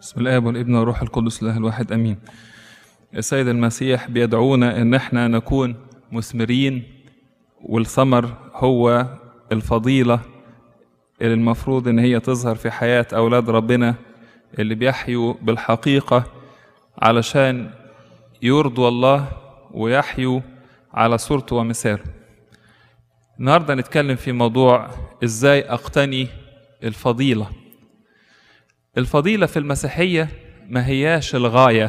بسم الاب والابن والروح القدس الاله الواحد امين السيد المسيح بيدعونا ان احنا نكون مثمرين والثمر هو الفضيله اللي المفروض ان هي تظهر في حياه اولاد ربنا اللي بيحيوا بالحقيقه علشان يرضوا الله ويحيوا على صورته ومثاله النهارده نتكلم في موضوع ازاي اقتني الفضيله الفضيله في المسيحيه ما هياش الغايه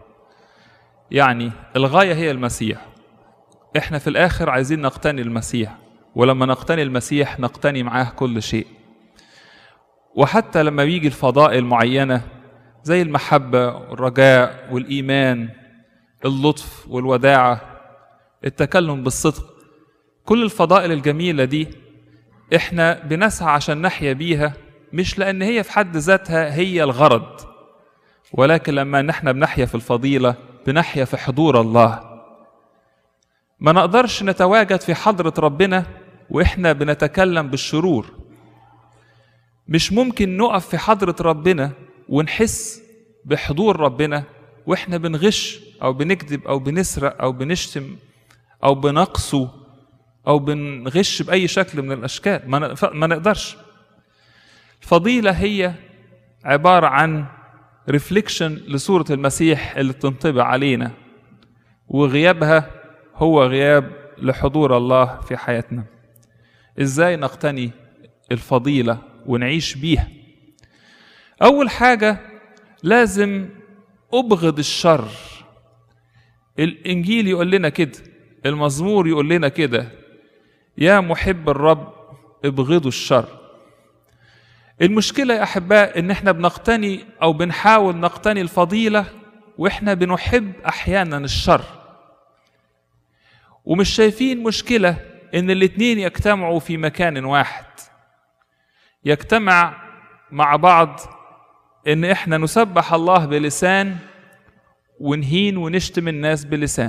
يعني الغايه هي المسيح احنا في الاخر عايزين نقتني المسيح ولما نقتني المسيح نقتني معاه كل شيء وحتى لما بيجي الفضائل معينه زي المحبه والرجاء والايمان اللطف والوداعه التكلم بالصدق كل الفضائل الجميله دي احنا بنسعى عشان نحيا بيها مش لان هي في حد ذاتها هي الغرض ولكن لما نحن بنحيا في الفضيله بنحيا في حضور الله ما نقدرش نتواجد في حضره ربنا واحنا بنتكلم بالشرور مش ممكن نقف في حضره ربنا ونحس بحضور ربنا واحنا بنغش او بنكذب او بنسرق او بنشتم او بنقسو او بنغش باي شكل من الاشكال ما نقدرش الفضيله هي عباره عن ريفليكشن لصوره المسيح اللي بتنطبع علينا وغيابها هو غياب لحضور الله في حياتنا ازاي نقتني الفضيله ونعيش بيها اول حاجه لازم ابغض الشر الانجيل يقول لنا كده المزمور يقول لنا كده يا محب الرب ابغضوا الشر المشكلة يا أحباء إن إحنا بنقتني أو بنحاول نقتني الفضيلة وإحنا بنحب أحيانا الشر ومش شايفين مشكلة إن الاتنين يجتمعوا في مكان واحد يجتمع مع بعض إن إحنا نسبح الله بلسان ونهين ونشتم الناس بلسان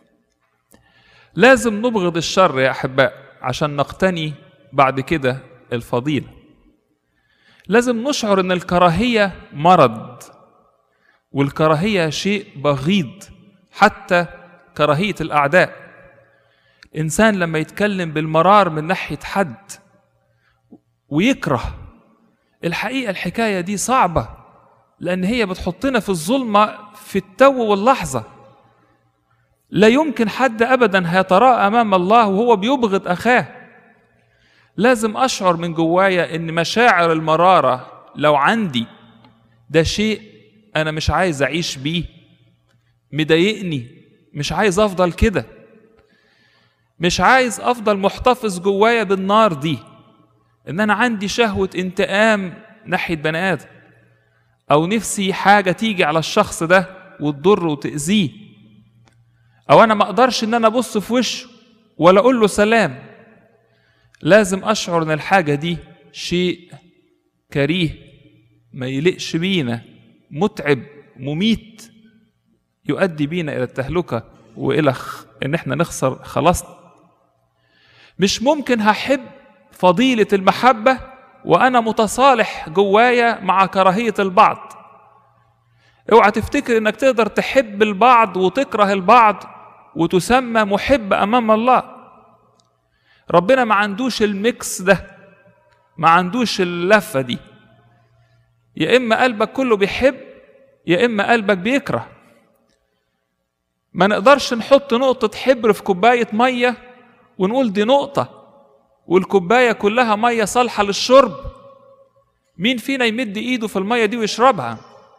لازم نبغض الشر يا أحباء عشان نقتني بعد كده الفضيله لازم نشعر ان الكراهيه مرض والكراهيه شيء بغيض حتى كراهيه الاعداء الانسان لما يتكلم بالمرار من ناحيه حد ويكره الحقيقه الحكايه دي صعبه لان هي بتحطنا في الظلمه في التو واللحظه لا يمكن حد ابدا هيتراءى امام الله وهو بيبغض اخاه لازم اشعر من جوايا ان مشاعر المراره لو عندي ده شيء انا مش عايز اعيش بيه مضايقني مش عايز افضل كده مش عايز افضل محتفظ جوايا بالنار دي ان انا عندي شهوه انتقام ناحيه بني ادم او نفسي حاجه تيجي على الشخص ده وتضره وتاذيه او انا ما اقدرش ان انا ابص في وشه ولا اقول له سلام لازم اشعر ان الحاجه دي شيء كريه ما يليقش بينا متعب مميت يؤدي بينا الى التهلكه والى ان احنا نخسر خلاصنا مش ممكن هحب فضيله المحبه وانا متصالح جوايا مع كراهيه البعض اوعى تفتكر انك تقدر تحب البعض وتكره البعض وتسمى محب امام الله ربنا ما عندوش الميكس ده ما عندوش اللفة دي يا إما قلبك كله بيحب يا إما قلبك بيكره ما نقدرش نحط نقطة حبر في كوباية مية ونقول دي نقطة والكوباية كلها مية صالحة للشرب مين فينا يمد إيده في المية دي ويشربها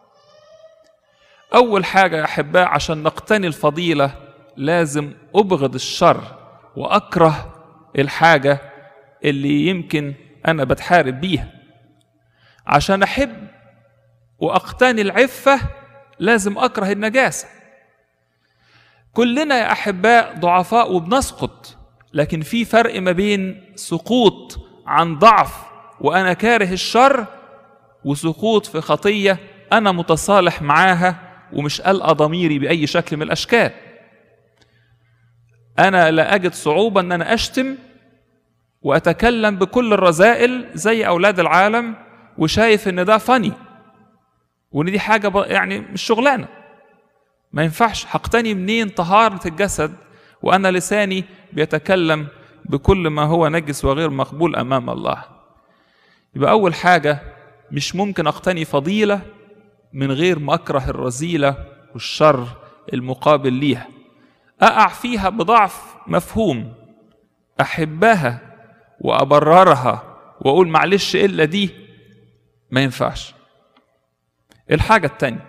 أول حاجة يا أحباء عشان نقتني الفضيلة لازم أبغض الشر وأكره الحاجة اللي يمكن أنا بتحارب بيها عشان أحب وأقتني العفة لازم أكره النجاسة كلنا يا أحباء ضعفاء وبنسقط لكن في فرق ما بين سقوط عن ضعف وأنا كاره الشر وسقوط في خطية أنا متصالح معاها ومش قلقة ضميري بأي شكل من الأشكال أنا لا أجد صعوبة أن أنا أشتم وأتكلم بكل الرذائل زي أولاد العالم وشايف إن ده فني وان دي حاجه ب- يعني مش شغلانه ما ينفعش هقتني منين طهاره الجسد وانا لساني بيتكلم بكل ما هو نجس وغير مقبول امام الله يبقى اول حاجه مش ممكن اقتني فضيله من غير ما اكره الرذيله والشر المقابل ليها اقع فيها بضعف مفهوم احبها وابررها واقول معلش الا دي ما ينفعش الحاجه التانيه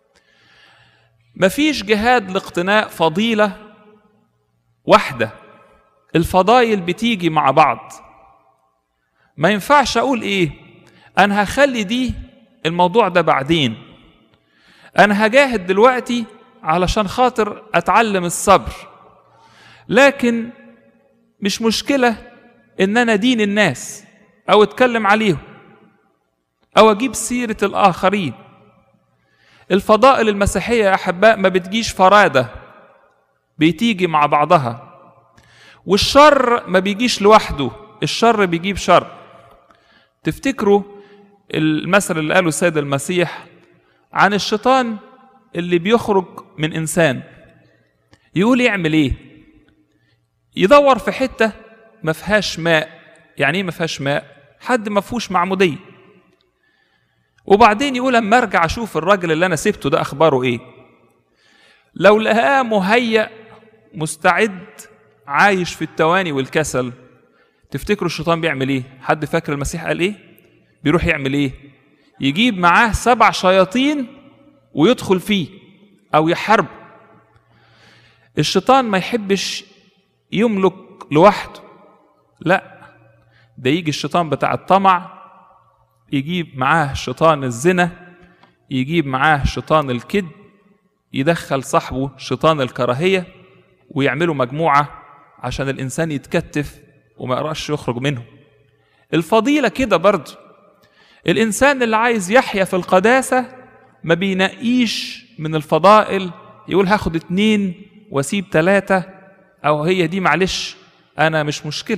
مفيش جهاد لاقتناء فضيله واحده الفضايل بتيجي مع بعض ما ينفعش اقول ايه انا هخلي دي الموضوع ده بعدين انا هجاهد دلوقتي علشان خاطر اتعلم الصبر لكن مش مشكله ان انا دين الناس او اتكلم عليهم او اجيب سيره الاخرين الفضائل المسيحيه يا احباء ما بتجيش فرادة بتيجي مع بعضها والشر ما بيجيش لوحده الشر بيجيب شر تفتكروا المثل اللي قاله السيد المسيح عن الشيطان اللي بيخرج من انسان يقول يعمل ايه يدور في حته ما فيهاش ماء يعني ايه ما فيهاش ماء حد ما فيهوش معموديه وبعدين يقول اما ارجع اشوف الراجل اللي انا سبته ده اخباره ايه لو لقاه مهيأ مستعد عايش في التواني والكسل تفتكروا الشيطان بيعمل ايه حد فاكر المسيح قال ايه بيروح يعمل ايه يجيب معاه سبع شياطين ويدخل فيه او يحارب الشيطان ما يحبش يملك لوحده لا ده يجي الشيطان بتاع الطمع يجيب معاه شيطان الزنا يجيب معاه شيطان الكذب يدخل صاحبه شيطان الكراهية ويعملوا مجموعة عشان الإنسان يتكتف وما يقراش يخرج منه الفضيلة كده برضه الإنسان اللي عايز يحيا في القداسة ما بينقيش من الفضائل يقول هاخد اتنين واسيب تلاتة أو هي دي معلش أنا مش مشكلة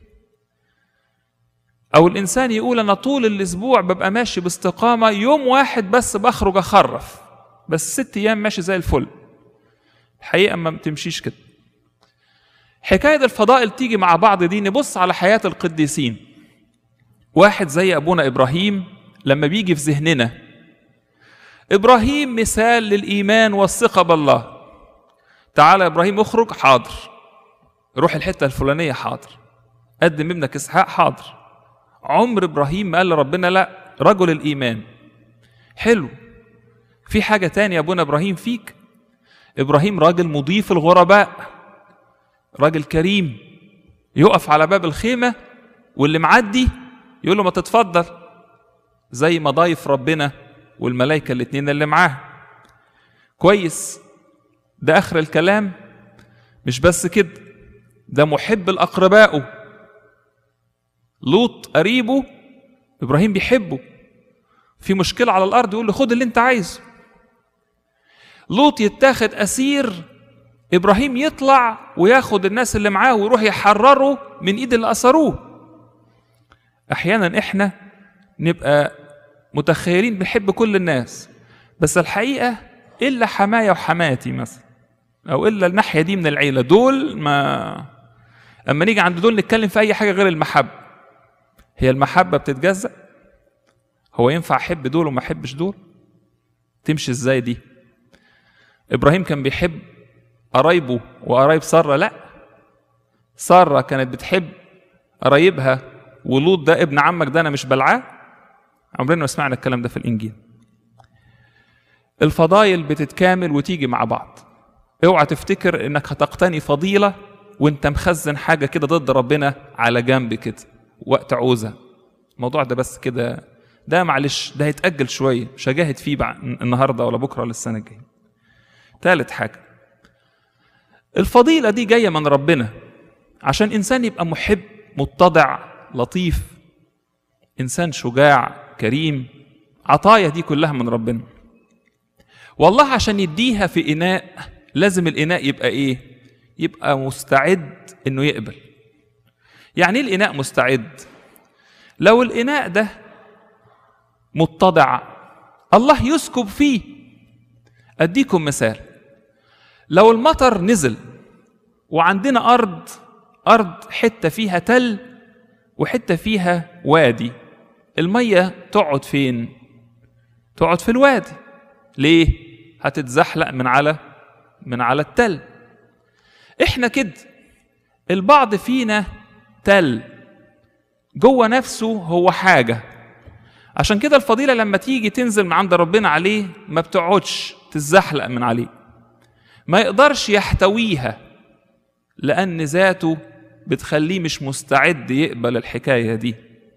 أو الإنسان يقول أنا طول الأسبوع ببقى ماشي باستقامة يوم واحد بس بخرج أخرف بس ست أيام ماشي زي الفل الحقيقة ما بتمشيش كده حكاية الفضائل تيجي مع بعض دي نبص على حياة القديسين واحد زي أبونا إبراهيم لما بيجي في ذهننا إبراهيم مثال للإيمان والثقة بالله تعالى يا إبراهيم اخرج حاضر روح الحتة الفلانية حاضر قدم ابنك إسحاق حاضر عمر إبراهيم ما قال لربنا لا رجل الإيمان حلو في حاجة تانية يا أبونا إبراهيم فيك إبراهيم راجل مضيف الغرباء راجل كريم يقف على باب الخيمة واللي معدي يقول له ما تتفضل زي ما ضايف ربنا والملائكة الاتنين اللي معاه كويس ده آخر الكلام مش بس كده ده محب لأقربائه لوط قريبه إبراهيم بيحبه في مشكلة على الأرض يقول له خد اللي أنت عايزه لوط يتاخد أسير إبراهيم يطلع وياخد الناس اللي معاه ويروح يحرره من إيد اللي أسروه أحيانا إحنا نبقى متخيلين بنحب كل الناس بس الحقيقة إلا حماية وحماتي مثلا أو إلا الناحية دي من العيلة دول ما أما نيجي عند دول نتكلم في أي حاجة غير المحبة هي المحبة بتتجزأ هو ينفع أحب دول وما أحبش دول تمشي إزاي دي إبراهيم كان بيحب قرايبه وقرايب سارة لا سارة كانت بتحب قرايبها ولوط ده ابن عمك ده أنا مش بلعاه عمرنا ما سمعنا الكلام ده في الإنجيل الفضايل بتتكامل وتيجي مع بعض اوعى تفتكر انك هتقتني فضيلة وانت مخزن حاجة كده ضد ربنا على جنب كده وقت عوزة الموضوع ده بس كده ده معلش ده هيتأجل شوية مش هجاهد فيه بعد النهاردة ولا بكرة ولا السنة الجاية تالت حاجة الفضيلة دي جاية من ربنا عشان إنسان يبقى محب متضع لطيف إنسان شجاع كريم عطايا دي كلها من ربنا والله عشان يديها في إناء لازم الإناء يبقى إيه؟ يبقى مستعد إنه يقبل يعني إيه الإناء مستعد؟ لو الإناء ده متضع الله يسكب فيه اديكم مثال لو المطر نزل وعندنا ارض ارض حته فيها تل وحته فيها وادي الميه تقعد فين تقعد في الوادي ليه هتتزحلق من على من على التل احنا كده البعض فينا تل جوه نفسه هو حاجه عشان كده الفضيله لما تيجي تنزل من عند ربنا عليه ما بتقعدش تتزحلق من عليه ما يقدرش يحتويها لان ذاته بتخليه مش مستعد يقبل الحكايه دي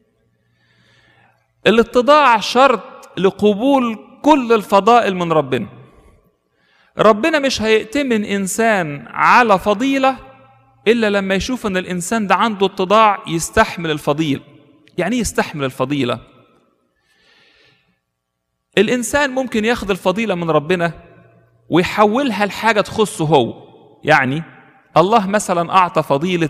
الاتضاع شرط لقبول كل الفضائل من ربنا ربنا مش هيأتمن انسان على فضيله الا لما يشوف ان الانسان ده عنده اتضاع يستحمل الفضيله يعني ايه يستحمل الفضيله الانسان ممكن ياخد الفضيله من ربنا ويحولها لحاجه تخصه هو يعني الله مثلا اعطى فضيله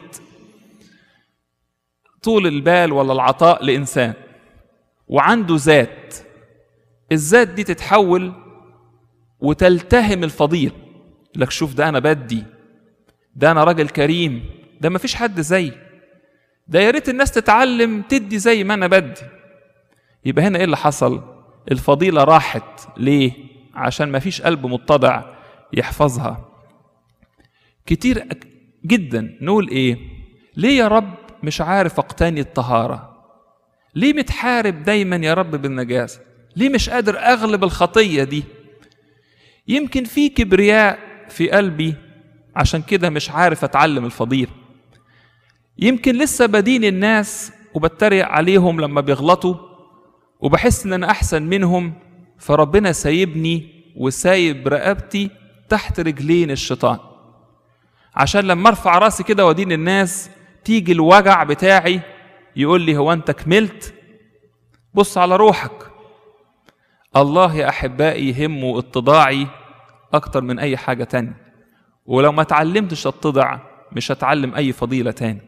طول البال ولا العطاء لانسان وعنده ذات الذات دي تتحول وتلتهم الفضيل لك شوف ده انا بدي ده انا راجل كريم ده مفيش حد زي ده يا ريت الناس تتعلم تدي زي ما انا بدي يبقى هنا ايه اللي حصل الفضيله راحت ليه عشان مفيش قلب متضع يحفظها كتير جدا نقول ايه ليه يا رب مش عارف اقتني الطهاره ليه متحارب دايما يا رب بالنجاسه ليه مش قادر اغلب الخطيه دي يمكن في كبرياء في قلبي عشان كده مش عارف اتعلم الفضيل يمكن لسه بدين الناس وبتريق عليهم لما بيغلطوا وبحس ان انا احسن منهم فربنا سايبني وسايب رقبتي تحت رجلين الشيطان عشان لما ارفع راسي كده وادين الناس تيجي الوجع بتاعي يقول لي هو انت كملت بص على روحك الله يا احبائي يهمه اتضاعي اكتر من اي حاجه تانية ولو ما اتعلمتش اتضع مش هتعلم اي فضيله تاني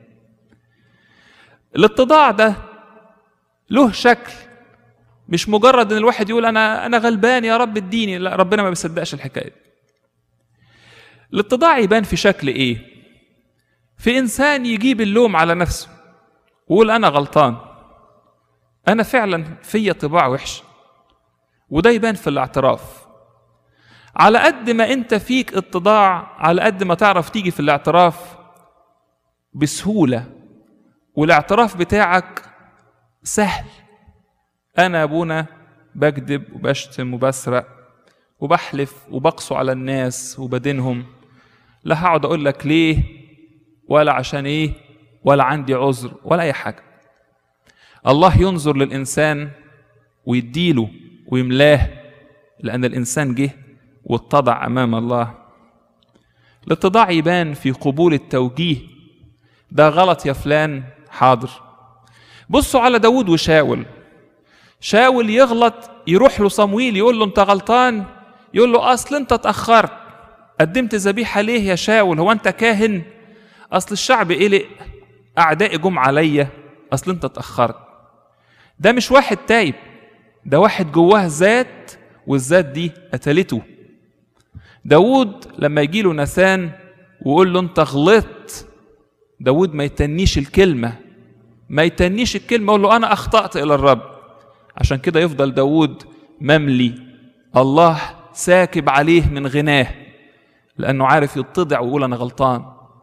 الاتضاع ده له شكل مش مجرد ان الواحد يقول انا انا غلبان يا رب اديني لا ربنا ما بيصدقش الحكايه دي الاتضاع يبان في شكل ايه في انسان يجيب اللوم على نفسه ويقول انا غلطان انا فعلا فيا طباع وحشه وده يبان في الاعتراف على قد ما انت فيك اتضاع على قد ما تعرف تيجي في الاعتراف بسهوله والاعتراف بتاعك سهل انا ابونا بكذب وبشتم وبسرق وبحلف وبقسو على الناس وبدينهم لا هقعد اقول لك ليه ولا عشان ايه ولا عندي عذر ولا اي حاجه الله ينظر للانسان ويديله ويملاه لان الانسان جه واتضع امام الله الاتضاع يبان في قبول التوجيه ده غلط يا فلان حاضر بصوا على داود وشاول شاول يغلط يروح له صمويل يقول له انت غلطان يقول له اصل انت اتاخرت قدمت ذبيحه ليه يا شاول هو انت كاهن اصل الشعب قلق اعدائي جم عليا اصل انت اتاخرت ده مش واحد تايب ده واحد جواه ذات والذات دي قتلته داود لما يجي له نسان ويقول له انت غلطت داود ما يتنيش الكلمة ما يتنيش الكلمة يقول له أنا أخطأت إلى الرب عشان كده يفضل داود مملي الله ساكب عليه من غناه لأنه عارف يتضع ويقول أنا غلطان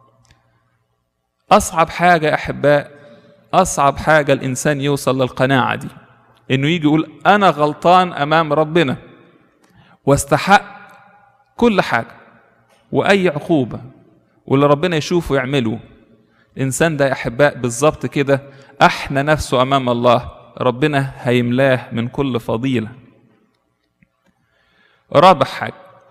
أصعب حاجة يا أحباء أصعب حاجة الإنسان يوصل للقناعة دي إنه يجي يقول أنا غلطان أمام ربنا واستحق كل حاجة وأي عقوبة واللي ربنا يشوفه يعمله الإنسان ده يا أحباء بالظبط كده أحنى نفسه أمام الله ربنا هيملاه من كل فضيلة رابع حاجة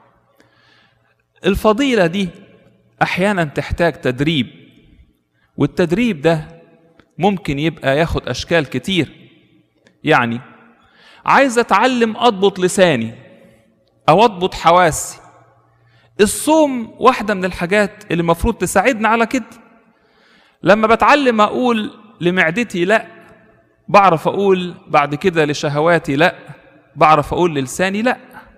الفضيلة دي أحيانا تحتاج تدريب والتدريب ده ممكن يبقى ياخد أشكال كتير يعني عايز أتعلم أضبط لساني أو أضبط حواسي الصوم واحدة من الحاجات اللي المفروض تساعدنا على كده لما بتعلم أقول لمعدتي لأ بعرف أقول بعد كده لشهواتي لأ بعرف اقول للساني لا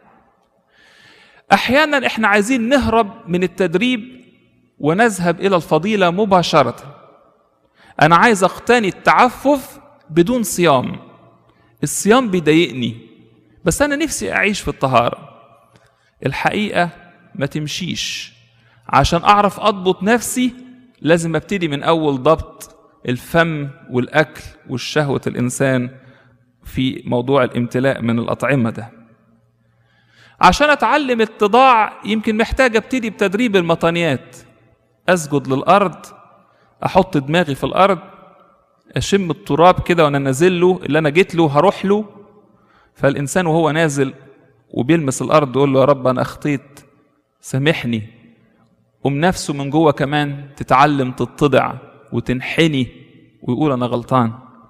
احيانا احنا عايزين نهرب من التدريب ونذهب الى الفضيله مباشره انا عايز اقتني التعفف بدون صيام الصيام بيضايقني بس انا نفسي اعيش في الطهاره الحقيقه ما تمشيش عشان اعرف اضبط نفسي لازم ابتدي من اول ضبط الفم والاكل والشهوه الانسان في موضوع الامتلاء من الاطعمه ده عشان اتعلم التضاع يمكن محتاج ابتدي بتدريب المطانيات اسجد للارض احط دماغي في الارض اشم التراب كده وانا نازل له اللي انا جيت له هروح له فالانسان وهو نازل وبيلمس الارض يقول له يا رب انا اخطيت سامحني قوم نفسه من جوه كمان تتعلم تتضع وتنحني ويقول انا غلطان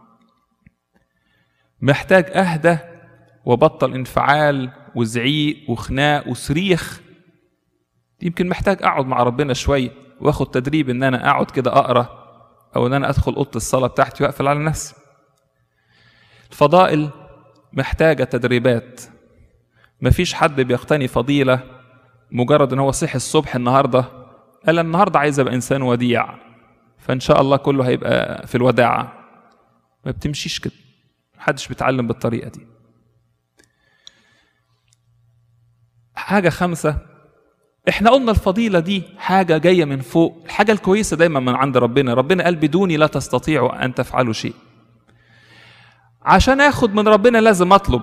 محتاج اهدى وبطل انفعال وزعيق وخناق وصريخ يمكن محتاج اقعد مع ربنا شويه واخد تدريب ان انا اقعد كده اقرا او ان انا ادخل اوضه الصلاه بتاعتي واقفل على نفسي الفضائل محتاجه تدريبات مفيش حد بيقتني فضيله مجرد ان هو صحي الصبح النهارده قال النهارده عايز ابقى انسان وديع فان شاء الله كله هيبقى في الوداعه ما بتمشيش كده محدش بيتعلم بالطريقه دي حاجه خامسه احنا قلنا الفضيلة دي حاجة جاية من فوق الحاجة الكويسة دايما من عند ربنا ربنا قال بدوني لا تستطيعوا أن تفعلوا شيء عشان اخد من ربنا لازم اطلب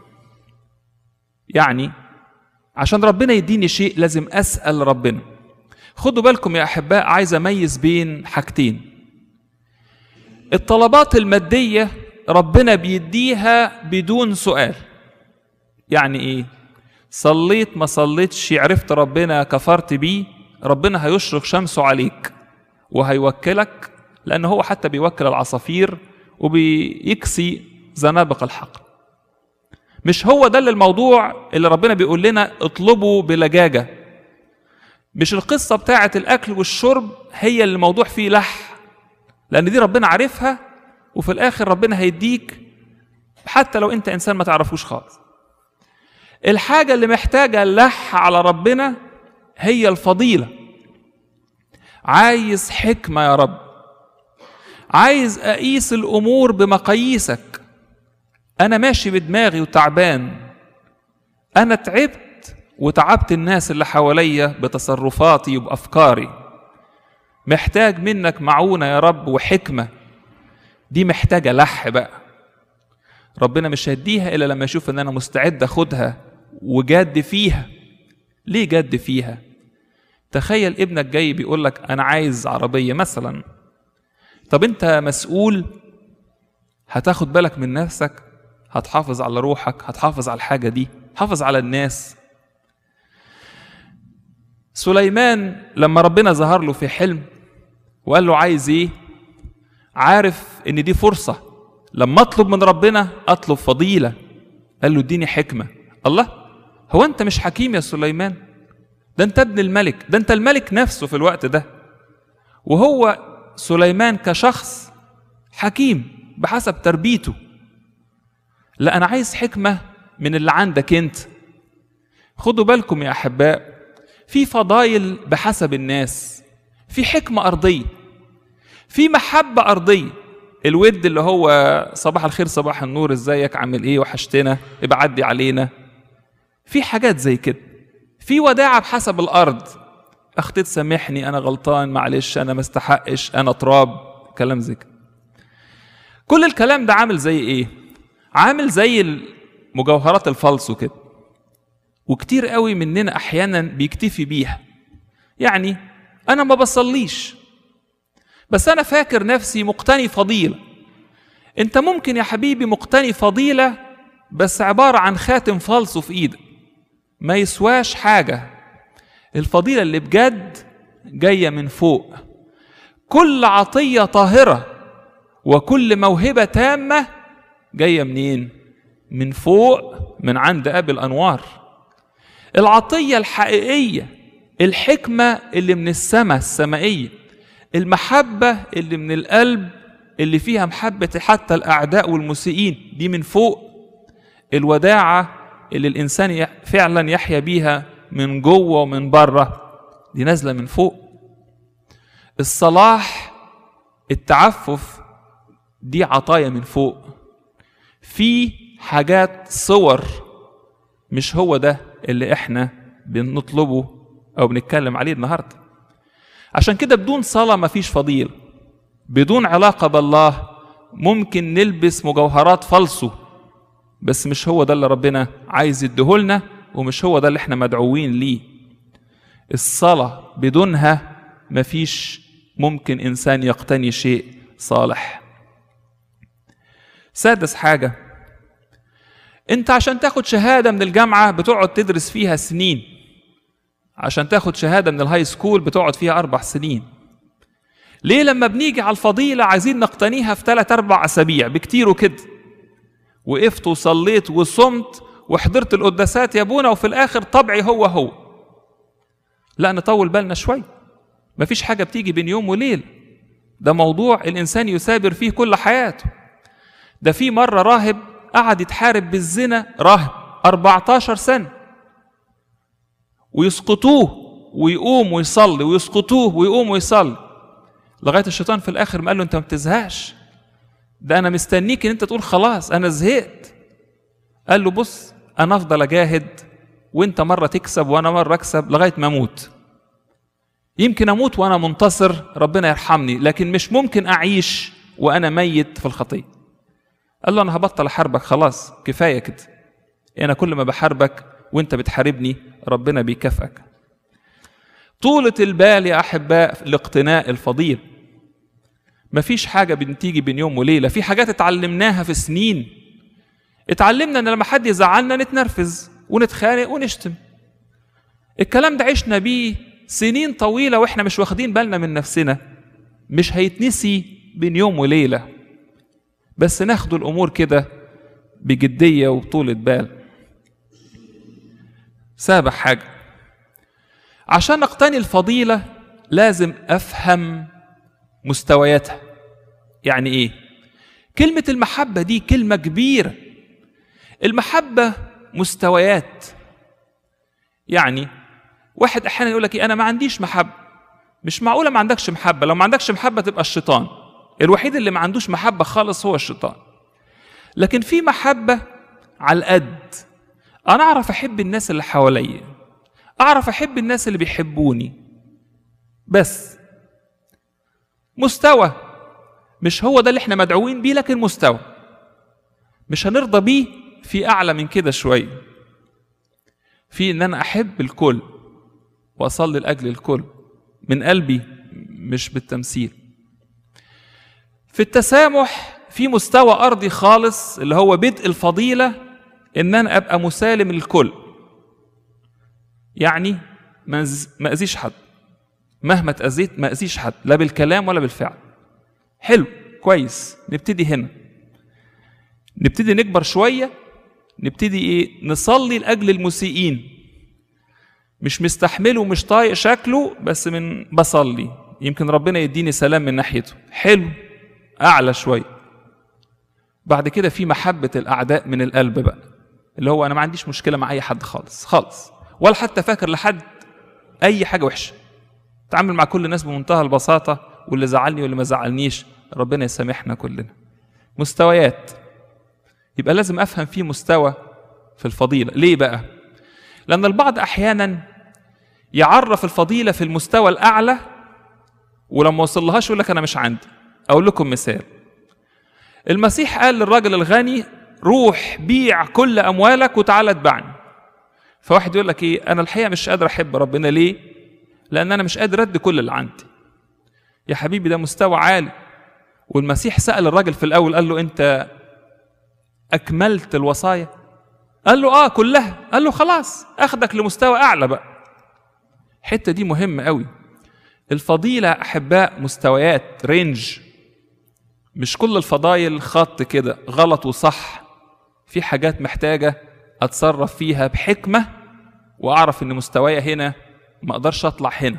يعني عشان ربنا يديني شيء لازم اسال ربنا خدوا بالكم يا احباء عايز اميز بين حاجتين الطلبات الماديه ربنا بيديها بدون سؤال يعني ايه صليت ما صليتش عرفت ربنا كفرت بيه ربنا هيشرق شمسه عليك وهيوكلك لان هو حتى بيوكل العصافير وبيكسي زنابق الحقل مش هو ده اللي الموضوع اللي ربنا بيقول لنا اطلبوا بلجاجه مش القصه بتاعه الاكل والشرب هي اللي الموضوع فيه لح لان دي ربنا عارفها وفي الاخر ربنا هيديك حتى لو انت انسان ما تعرفوش خالص الحاجه اللي محتاجه لح على ربنا هي الفضيله عايز حكمه يا رب عايز اقيس الامور بمقاييسك انا ماشي بدماغي وتعبان انا تعبت وتعبت الناس اللي حواليا بتصرفاتي وبافكاري محتاج منك معونه يا رب وحكمه دي محتاجه لح بقى ربنا مش هيديها الا لما يشوف ان انا مستعد اخدها وجاد فيها ليه جد فيها تخيل ابنك جاي بيقول لك انا عايز عربيه مثلا طب انت مسؤول هتاخد بالك من نفسك هتحافظ على روحك هتحافظ على الحاجه دي حافظ على الناس سليمان لما ربنا ظهر له في حلم وقال له عايز ايه عارف ان دي فرصه لما اطلب من ربنا اطلب فضيله قال له اديني حكمه الله هو انت مش حكيم يا سليمان ده انت ابن الملك ده انت الملك نفسه في الوقت ده وهو سليمان كشخص حكيم بحسب تربيته لا انا عايز حكمه من اللي عندك انت خدوا بالكم يا احباء في فضايل بحسب الناس في حكمه ارضيه في محبه ارضيه الود اللي هو صباح الخير صباح النور ازيك عامل ايه وحشتنا ابقى عدي علينا في حاجات زي كده في وداعة بحسب الأرض أخطيت سامحني أنا غلطان معلش أنا ما استحقش أنا تراب كلام زي كده كل الكلام ده عامل زي إيه؟ عامل زي مجوهرات الفالصو كده وكتير قوي مننا أحيانا بيكتفي بيها يعني أنا ما بصليش بس أنا فاكر نفسي مقتني فضيلة أنت ممكن يا حبيبي مقتني فضيلة بس عبارة عن خاتم فالصو في إيدك ما يسواش حاجة الفضيلة اللي بجد جاية من فوق كل عطية طاهرة وكل موهبة تامة جاية منين؟ من فوق من عند أبي الأنوار العطية الحقيقية الحكمة اللي من السماء السمائية المحبة اللي من القلب اللي فيها محبة حتى الأعداء والمسيئين دي من فوق الوداعة اللي الإنسان يح- فعلا يحيا بيها من جوه ومن بره دي نازلة من فوق الصلاح التعفف دي عطايا من فوق في حاجات صور مش هو ده اللي احنا بنطلبه او بنتكلم عليه النهارده عشان كده بدون صلاة مفيش فضيل بدون علاقة بالله ممكن نلبس مجوهرات فالصو بس مش هو ده اللي ربنا عايز يديهولنا ومش هو ده اللي احنا مدعوين ليه الصلاة بدونها مفيش ممكن إنسان يقتني شيء صالح سادس حاجة انت عشان تاخد شهادة من الجامعة بتقعد تدرس فيها سنين عشان تاخد شهادة من الهاي سكول بتقعد فيها أربع سنين ليه لما بنيجي على الفضيلة عايزين نقتنيها في ثلاث أربع أسابيع بكتير وكده وقفت وصليت وصمت وحضرت القداسات يا ابونا وفي الآخر طبعي هو هو لا نطول بالنا شوي مفيش حاجة بتيجي بين يوم وليل ده موضوع الإنسان يثابر فيه كل حياته ده في مرة راهب قعد يتحارب بالزنا راهب 14 سنة ويسقطوه ويقوم ويصلي ويسقطوه ويقوم ويصلي لغاية الشيطان في الآخر ما قال له أنت ما بتزهقش ده أنا مستنيك إن أنت تقول خلاص أنا زهقت قال له بص أنا أفضل أجاهد وأنت مرة تكسب وأنا مرة أكسب لغاية ما أموت يمكن أموت وأنا منتصر ربنا يرحمني لكن مش ممكن أعيش وأنا ميت في الخطية قال له أنا هبطل أحاربك خلاص كفاية كده أنا كل ما بحاربك وأنت بتحاربني ربنا بيكافئك طولة البال يا أحباء لاقتناء الفضيل مفيش حاجة بتيجي بين يوم وليلة في حاجات اتعلمناها في سنين اتعلمنا ان لما حد يزعلنا نتنرفز ونتخانق ونشتم الكلام ده عشنا بيه سنين طويلة واحنا مش واخدين بالنا من نفسنا مش هيتنسي بين يوم وليلة بس ناخدوا الأمور كده بجدية وطولة بال سابع حاجة عشان أقتني الفضيلة لازم أفهم مستوياتها يعني إيه؟ كلمة المحبة دي كلمة كبيرة المحبة مستويات يعني واحد أحيانا يقول لك إيه أنا ما عنديش محبة مش معقولة ما عندكش محبة لو ما عندكش محبة تبقى الشيطان الوحيد اللي ما عندوش محبة خالص هو الشيطان لكن في محبة على القد أنا أعرف أحب الناس اللي حواليا أعرف أحب الناس اللي بيحبوني بس مستوى مش هو ده اللي احنا مدعوين بيه لكن مستوى مش هنرضى بيه في أعلى من كده شوية في إن أنا أحب الكل وأصلي لأجل الكل من قلبي مش بالتمثيل في التسامح في مستوى أرضي خالص اللي هو بدء الفضيلة إن أنا أبقى مسالم للكل يعني ما أز- ما أذيش حد مهما اتأذيت ما أذيش حد لا بالكلام ولا بالفعل حلو كويس نبتدي هنا نبتدي نكبر شوية نبتدي إيه نصلي لأجل المسيئين مش مستحمله ومش طايق شكله بس من بصلي يمكن ربنا يديني سلام من ناحيته حلو أعلى شوية بعد كده في محبة الأعداء من القلب بقى اللي هو أنا ما عنديش مشكلة مع أي حد خالص خالص ولا حتى فاكر لحد أي حاجة وحشة تعامل مع كل الناس بمنتهى البساطة واللي زعلني واللي ما زعلنيش ربنا يسامحنا كلنا مستويات يبقى لازم أفهم في مستوى في الفضيلة ليه بقى؟ لأن البعض أحيانا يعرف الفضيلة في المستوى الأعلى ولما وصلهاش يقول لك أنا مش عندي أقول لكم مثال المسيح قال للراجل الغني روح بيع كل أموالك وتعالى اتبعني فواحد يقول لك إيه أنا الحقيقة مش قادر أحب ربنا ليه؟ لأن أنا مش قادر أدي كل اللي عندي يا حبيبي ده مستوى عالي والمسيح سأل الراجل في الأول قال له أنت أكملت الوصايا قال له آه كلها قال له خلاص أخدك لمستوى أعلى بقى الحتة دي مهمة قوي الفضيلة أحباء مستويات رينج مش كل الفضايل خط كده غلط وصح في حاجات محتاجة أتصرف فيها بحكمة وأعرف إن مستوايا هنا ما أقدرش أطلع هنا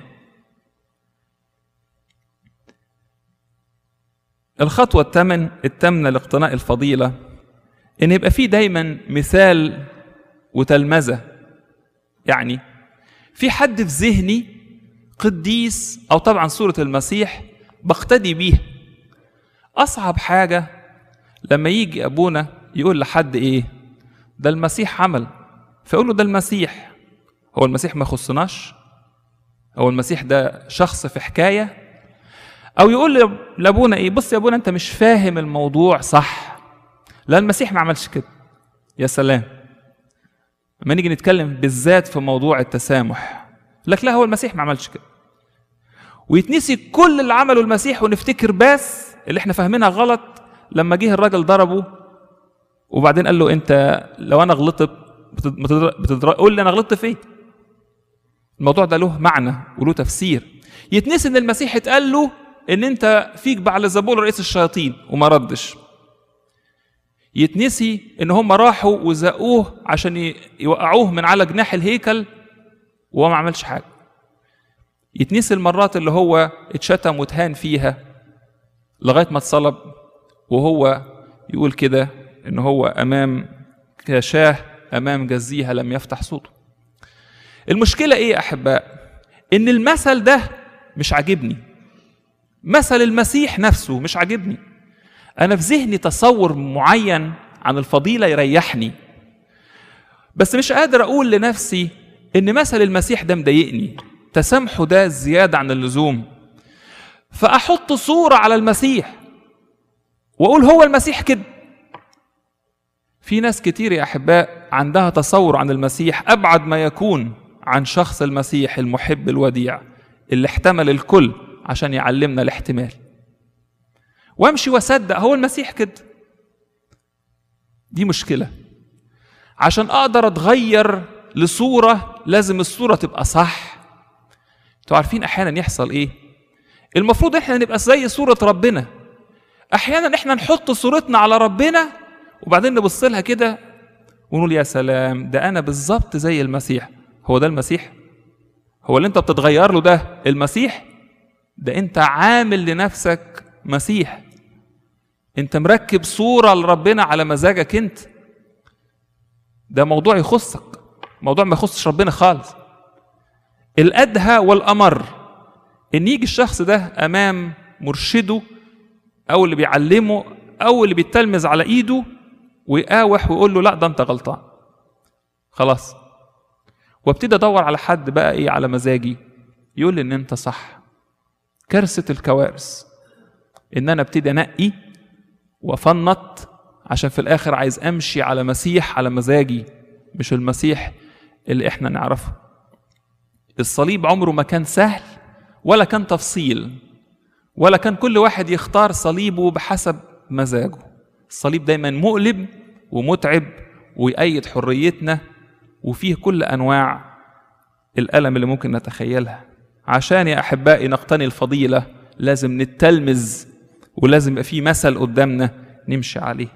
الخطوة الثمن الثامنة لاقتناء الفضيلة ان يبقى في دايما مثال وتلمذه يعني في حد في ذهني قديس او طبعا صوره المسيح بقتدي بيه اصعب حاجه لما يجي ابونا يقول لحد ايه ده المسيح عمل فيقول له ده المسيح هو المسيح ما يخصناش هو المسيح ده شخص في حكايه او يقول لابونا ايه بص يا ابونا انت مش فاهم الموضوع صح لا المسيح ما عملش كده يا سلام لما نيجي نتكلم بالذات في موضوع التسامح لك لا هو المسيح ما عملش كده ويتنسي كل اللي عمله المسيح ونفتكر بس اللي احنا فاهمينها غلط لما جه الراجل ضربه وبعدين قال له انت لو انا غلطت بتدر... قول لي انا غلطت في ايه الموضوع ده له معنى وله تفسير يتنسي ان المسيح اتقال له ان انت فيك بعلزبول رئيس الشياطين وما ردش يتنسي ان هم راحوا وزقوه عشان يوقعوه من على جناح الهيكل وهو ما عملش حاجه يتنسي المرات اللي هو اتشتم واتهان فيها لغايه ما اتصلب وهو يقول كده ان هو امام كشاه امام جزيها لم يفتح صوته المشكله ايه يا احباء ان المثل ده مش عاجبني مثل المسيح نفسه مش عاجبني انا في ذهني تصور معين عن الفضيله يريحني بس مش قادر اقول لنفسي ان مثل المسيح ده مضايقني تسامحه ده زياده عن اللزوم فاحط صوره على المسيح واقول هو المسيح كده في ناس كتير يا احباء عندها تصور عن المسيح ابعد ما يكون عن شخص المسيح المحب الوديع اللي احتمل الكل عشان يعلمنا الاحتمال وامشي واصدق هو المسيح كده دي مشكله عشان اقدر اتغير لصوره لازم الصوره تبقى صح انتوا عارفين احيانا يحصل ايه المفروض احنا نبقى زي صوره ربنا احيانا احنا نحط صورتنا على ربنا وبعدين نبص لها كده ونقول يا سلام ده انا بالظبط زي المسيح هو ده المسيح هو اللي انت بتتغير له ده المسيح ده انت عامل لنفسك مسيح انت مركب صوره لربنا على مزاجك انت ده موضوع يخصك موضوع ما يخصش ربنا خالص الادهى والامر ان يجي الشخص ده امام مرشده او اللي بيعلمه او اللي بيتلمذ على ايده ويقاوح ويقول له لا ده انت غلطان خلاص وابتدي ادور على حد بقى ايه على مزاجي يقول لي ان انت صح كارثه الكوارث ان انا ابتدي انقي وافنط عشان في الاخر عايز امشي على مسيح على مزاجي مش المسيح اللي احنا نعرفه الصليب عمره ما كان سهل ولا كان تفصيل ولا كان كل واحد يختار صليبه بحسب مزاجه الصليب دايما مؤلم ومتعب ويأيد حريتنا وفيه كل انواع الالم اللي ممكن نتخيلها عشان يا احبائي نقتني الفضيله لازم نتلمذ ولازم يبقى في مثل قدامنا نمشي عليه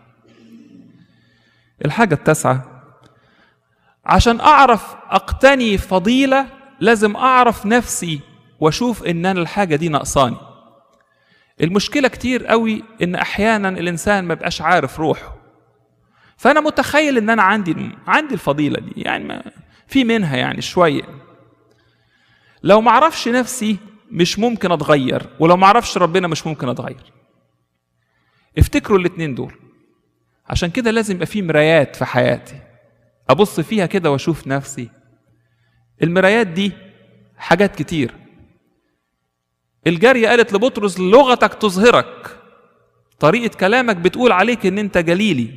الحاجه التاسعه عشان اعرف اقتني فضيله لازم اعرف نفسي واشوف ان انا الحاجه دي ناقصاني المشكله كتير قوي ان احيانا الانسان ما بقاش عارف روحه فانا متخيل ان انا عندي عندي الفضيله دي يعني ما في منها يعني شويه لو ما اعرفش نفسي مش ممكن اتغير ولو ما اعرفش ربنا مش ممكن اتغير افتكروا الاتنين دول عشان كده لازم يبقى في مرايات في حياتي ابص فيها كده واشوف نفسي المرايات دي حاجات كتير الجارية قالت لبطرس لغتك تظهرك طريقة كلامك بتقول عليك ان انت جليلي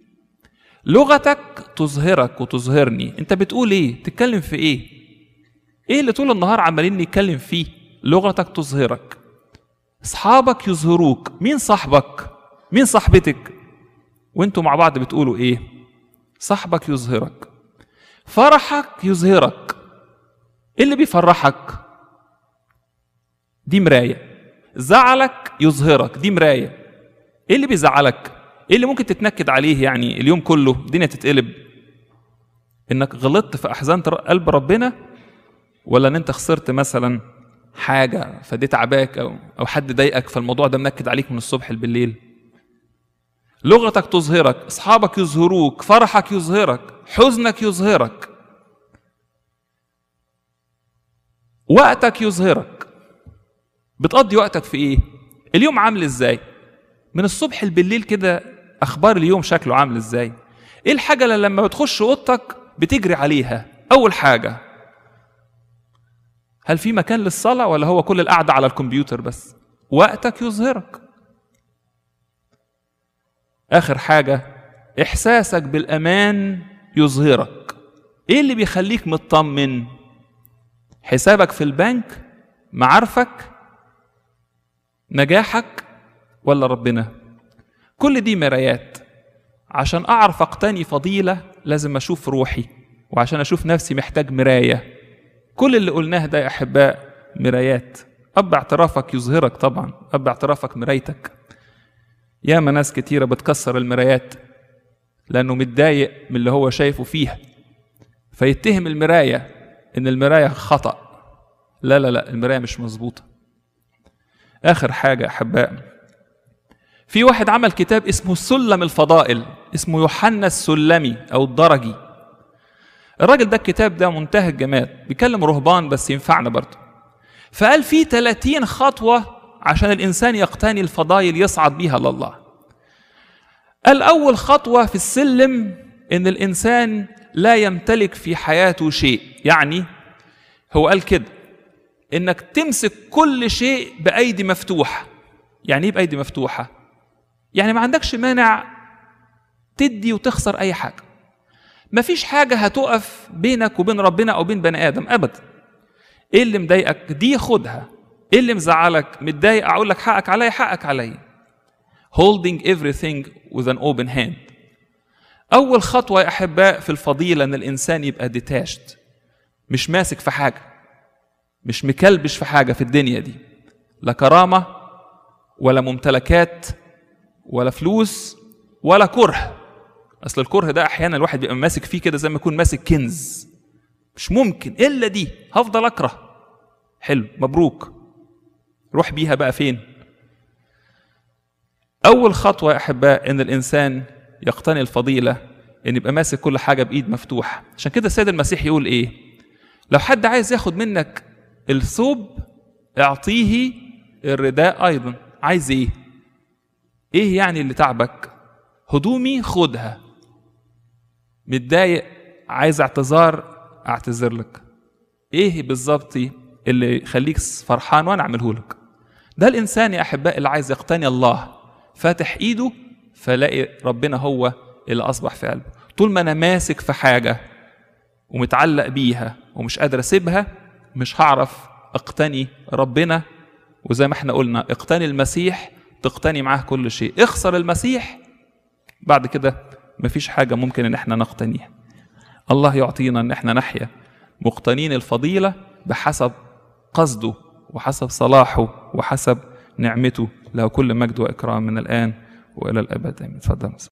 لغتك تظهرك وتظهرني انت بتقول ايه تتكلم في ايه ايه اللي طول النهار عمالين نتكلم فيه لغتك تظهرك اصحابك يظهروك مين صاحبك مين صاحبتك وانتوا مع بعض بتقولوا ايه صاحبك يظهرك فرحك يظهرك ايه اللي بيفرحك دي مرايه زعلك يظهرك دي مرايه ايه اللي بيزعلك ايه اللي ممكن تتنكد عليه يعني اليوم كله الدنيا تتقلب انك غلطت في احزان قلب ربنا ولا ان انت خسرت مثلا حاجه فدي تعباك او او حد ضايقك فالموضوع ده منكد عليك من الصبح بالليل لغتك تظهرك اصحابك يظهروك فرحك يظهرك حزنك يظهرك وقتك يظهرك بتقضي وقتك في ايه اليوم عامل ازاي من الصبح بالليل كده اخبار اليوم شكله عامل ازاي ايه الحاجه اللي لما بتخش اوضتك بتجري عليها اول حاجه هل في مكان للصلاه ولا هو كل القعده على الكمبيوتر بس وقتك يظهرك اخر حاجه احساسك بالامان يظهرك ايه اللي بيخليك مطمن حسابك في البنك معارفك نجاحك ولا ربنا كل دي مرايات عشان اعرف اقتني فضيله لازم اشوف روحي وعشان اشوف نفسي محتاج مرايه كل اللي قلناه ده يا احباء مرايات اب اعترافك يظهرك طبعا اب اعترافك مرايتك ياما ناس كتيره بتكسر المرايات لانه متضايق من اللي هو شايفه فيها فيتهم المرايه ان المرايه خطا لا لا لا المرايه مش مظبوطه اخر حاجه احباء في واحد عمل كتاب اسمه سلم الفضائل اسمه يوحنا السلمي او الدرجي الراجل ده الكتاب ده منتهى الجمال بيكلم رهبان بس ينفعنا برضه فقال في 30 خطوة عشان الإنسان يقتني الفضائل يصعد بيها لله قال أول خطوة في السلم إن الإنسان لا يمتلك في حياته شيء يعني هو قال كده إنك تمسك كل شيء بأيدي مفتوحة يعني إيه بأيدي مفتوحة؟ يعني ما عندكش مانع تدي وتخسر أي حاجة مفيش حاجة هتقف بينك وبين ربنا أو بين بني آدم أبدا إيه اللي مضايقك دي خدها إيه اللي مزعلك متضايق أقول لك حقك عليا حقك عليا holding everything with an open hand أول خطوة يا أحباء في الفضيلة إن الإنسان يبقى ديتاشت مش ماسك في حاجة مش مكلبش في حاجة في الدنيا دي لا كرامة ولا ممتلكات ولا فلوس ولا كره اصل الكره ده احيانا الواحد بيبقى ماسك فيه كده زي ما يكون ماسك كنز مش ممكن الا دي هفضل اكره حلو مبروك روح بيها بقى فين اول خطوه يا احباء ان الانسان يقتني الفضيله ان يبقى ماسك كل حاجه بايد مفتوحه عشان كده السيد المسيح يقول ايه لو حد عايز ياخد منك الثوب اعطيه الرداء ايضا عايز ايه ايه يعني اللي تعبك هدومي خدها متضايق عايز اعتذار اعتذر لك ايه بالظبط اللي يخليك فرحان وانا اعمله لك ده الانسان يا احباء اللي عايز يقتني الله فاتح ايده فلاقي ربنا هو اللي اصبح في قلبه طول ما انا ماسك في حاجه ومتعلق بيها ومش قادر اسيبها مش هعرف اقتني ربنا وزي ما احنا قلنا اقتني المسيح تقتني معاه كل شيء اخسر المسيح بعد كده مفيش حاجة ممكن ان احنا نقتنيها الله يعطينا ان احنا نحيا مقتنين الفضيلة بحسب قصده وحسب صلاحه وحسب نعمته له كل مجد واكرام من الان والى الابد امين اتفضل